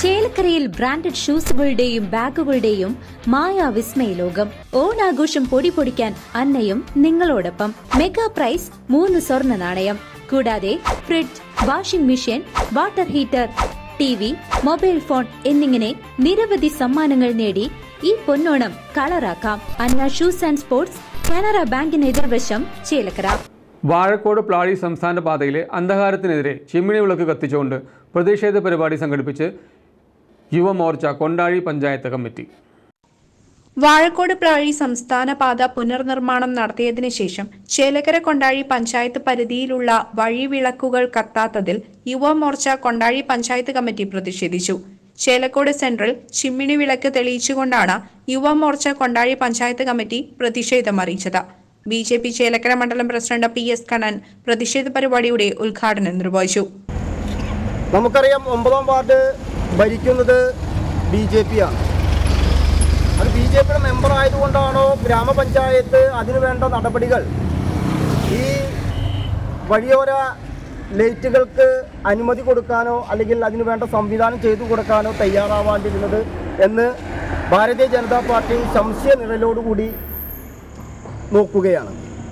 ചേലക്കരയിൽ ബ്രാൻഡഡ് ഷൂസുകളുടെയും ബാഗുകളുടെയും മായ വിസ്മയ ലോകം ഓണാഘോഷം പൊടി പൊടിക്കാൻ അന്നയും നിങ്ങളോടൊപ്പം മെഗാ പ്രൈസ് മൂന്ന് സ്വർണ്ണ നാണയം കൂടാതെ fridge washing machine water heater T V mobile phone എന്നിങ്ങനെ നിരവധി സമ്മാനങ്ങൾ നേടി ഈ പൊന്നോണം കളറാക്കാം Anna shoes and sports Canara ബാങ്കിന് എതിർവശം ചേലക്കര വാഴക്കോട് പ്ലാഴി സംസ്ഥാന പാതയിലെ അന്ധകാരത്തിനെതിരെ ചിമ്മിണി വിളക്ക് കത്തിച്ചുകൊണ്ട് പ്രതിഷേധ പരിപാടി സംഘടിപ്പിച്ച് യുവമോർച്ച കൊണ്ടാഴി പഞ്ചായത്ത് കമ്മിറ്റി വാഴക്കോട് പ്ലാഴി സംസ്ഥാന പാത പുനർനിർമ്മാണം നടത്തിയതിനു ശേഷം ചേലക്കര കൊണ്ടാഴി പഞ്ചായത്ത് പരിധിയിലുള്ള വഴിവിളക്കുകൾ കത്താത്തതിൽ യുവമോർച്ച കൊണ്ടാഴി പഞ്ചായത്ത് കമ്മിറ്റി പ്രതിഷേധിച്ചു ചേലക്കോട് സെൻട്രൽ ചിമ്മിണി വിളക്ക് തെളിയിച്ചുകൊണ്ടാണ് യുവമോർച്ച കൊണ്ടാഴി പഞ്ചായത്ത് കമ്മിറ്റി പ്രതിഷേധം അറിയിച്ചത് ബി ജെ പി ചേലക്കര മണ്ഡലം പ്രസിഡന്റ് പി എസ് കണ്ണൻ പ്രതിഷേധ പരിപാടിയുടെ ഉദ്ഘാടനം നിർവഹിച്ചു നമുക്കറിയാം ഒമ്പതാം വാർഡ് ഭരിക്കുന്നത് ബി ജെ പി ആണ് അത് ബി ജെ പിയുടെ മെമ്പർ ആയതുകൊണ്ടാണോ ഗ്രാമപഞ്ചായത്ത് അതിനു വേണ്ട നടപടികൾ ഈ വഴിയോര ലൈറ്റുകൾക്ക് അനുമതി കൊടുക്കാനോ അല്ലെങ്കിൽ അതിനു വേണ്ട സംവിധാനം ചെയ്തു കൊടുക്കാനോ തയ്യാറാവാണ്ടിരുന്നത് എന്ന് ഭാരതീയ ജനതാ പാർട്ടി സംശയ നിഴലോടുകൂടി നോക്കുകയാണ്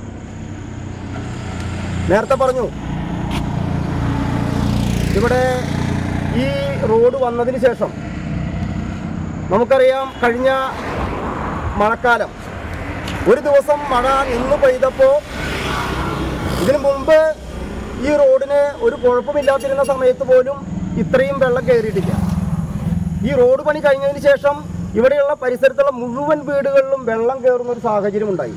നേരത്തെ പറഞ്ഞു ഇവിടെ ഈ റോഡ് വന്നതിന് ശേഷം നമുക്കറിയാം കഴിഞ്ഞ മഴക്കാലം ഒരു ദിവസം മഴ നിന്ന് പെയ്തപ്പോൾ ഇതിനു മുമ്പ് ഈ റോഡിന് ഒരു കുഴപ്പമില്ലാതിരുന്ന സമയത്ത് പോലും ഇത്രയും വെള്ളം കയറിയിട്ടില്ല ഈ റോഡ് പണി കഴിഞ്ഞതിന് ശേഷം ഇവിടെയുള്ള പരിസരത്തുള്ള മുഴുവൻ വീടുകളിലും വെള്ളം കയറുന്ന ഒരു സാഹചര്യം ഉണ്ടായി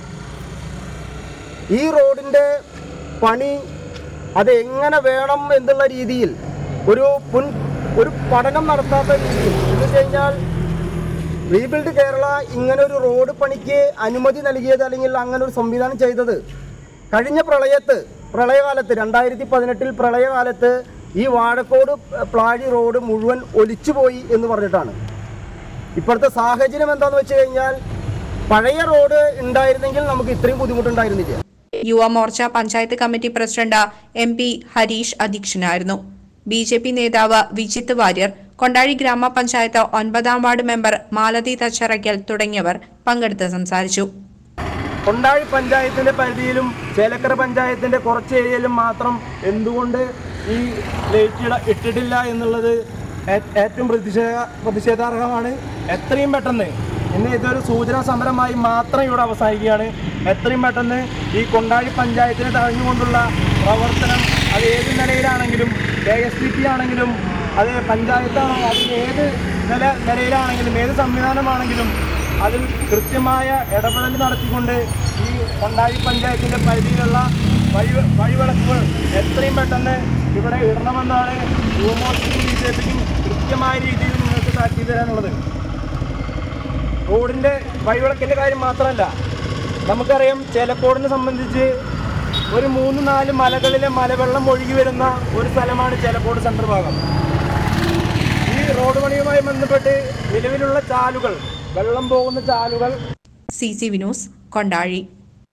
ഈ റോഡിൻ്റെ പണി അത് എങ്ങനെ വേണം എന്നുള്ള രീതിയിൽ ഒരു പുൻ ഒരു പഠനം നടത്താത്ത രീതിയിൽ എന്ന് വെച്ച് കഴിഞ്ഞാൽ റീബിൽഡ് കേരള ഇങ്ങനെ ഒരു റോഡ് പണിക്ക് അനുമതി നൽകിയത് അല്ലെങ്കിൽ അങ്ങനെ ഒരു സംവിധാനം ചെയ്തത് കഴിഞ്ഞ പ്രളയത്ത് പ്രളയകാലത്ത് രണ്ടായിരത്തി പതിനെട്ടിൽ പ്രളയകാലത്ത് ഈ വാഴക്കോട് പ്ലാഴി റോഡ് മുഴുവൻ ഒലിച്ചുപോയി എന്ന് പറഞ്ഞിട്ടാണ് ഇപ്പോഴത്തെ സാഹചര്യം എന്താണെന്ന് വെച്ച് കഴിഞ്ഞാൽ പഴയ റോഡ് ഉണ്ടായിരുന്നെങ്കിൽ നമുക്ക് ഇത്രയും ബുദ്ധിമുട്ടുണ്ടായിരുന്നില്ല Yuva Morcha panchayat committee president M P Harish അധ്യക്ഷനായിരുന്നു ബി ജെ പി നേതാവ് വിജിത്ത് വാര്യർ കൊണ്ടാഴി ഗ്രാമപഞ്ചായത്ത് ഒൻപതാം വാർഡ് മെമ്പർ മാലതി തച്ചറയ്ക്കൽ തുടങ്ങിയവർ പങ്കെടുത്ത് സംസാരിച്ചു കൊണ്ടാഴി പഞ്ചായത്തിന്റെ പരിധിയിലും ചേലക്കര പഞ്ചായത്തിന്റെ കുറച്ച് ഏരിയയിലും മാത്രം എന്തുകൊണ്ട് ഈ ലൈറ്റ് ഇട- ഇട്ടിട്ടില്ല എന്നുള്ളത് ഏ- ഏറ്റവും പ്രതിഷേധ പ്രതിഷേധാർഹമാണ് എത്രയും പെട്ടെന്ന് ഇന്ന് ഇതൊരു സൂചനാ സമരമായി മാത്രം ഇവിടെ അവസാനിക്കുകയാണ് എത്രയും പെട്ടെന്ന് ഈ കൊണ്ടാഴി പഞ്ചായത്തിനെ തഴഞ്ഞുകൊണ്ടുള്ള പ്രവർത്തനം അത് ഏത് നിലയിലാണെങ്കിലും കെ എസ് ഡി പി ആണെങ്കിലും അത് പഞ്ചായത്താണോ അത് ഏത് നില നിലയിലാണെങ്കിലും ഏത് സംവിധാനമാണെങ്കിലും അതിൽ കൃത്യമായ ഇടപെടൽ നടത്തിക്കൊണ്ട് ഈ കൊണ്ടാഴി പഞ്ചായത്തിൻ്റെ പരിധിയിലുള്ള വഴി വഴിവിളക്കുകൾ എത്രയും പെട്ടെന്ന് ഇവിടെ ഇടണമെന്നാണ് യുവമോർച്ചയ്ക്കും ബി ജെ പിക്കും കൃത്യമായ രീതിയിൽ നിങ്ങൾക്ക് താക്കീത് തരാനുള്ളത് റോഡിൻ്റെ വഴിവിളക്കിൻ്റെ കാര്യം മാത്രമല്ല നമുക്കറിയാം ചേലക്കോടിനെ സംബന്ധിച്ച് ഒരു മൂന്ന് നാല് മലകളിലെ മലവെള്ളം ഒഴുകി വരുന്ന ഒരു സ്ഥലമാണ് ചേലക്കോട് സെൻട്രൽ ഭാഗം ഈ റോഡ് പണിയുമായി ബന്ധപ്പെട്ട് നിലവിലുള്ള ചാലുകൾ വെള്ളം പോകുന്ന ചാലുകൾ സി സി വിനൂസ് കൊണ്ടാഴി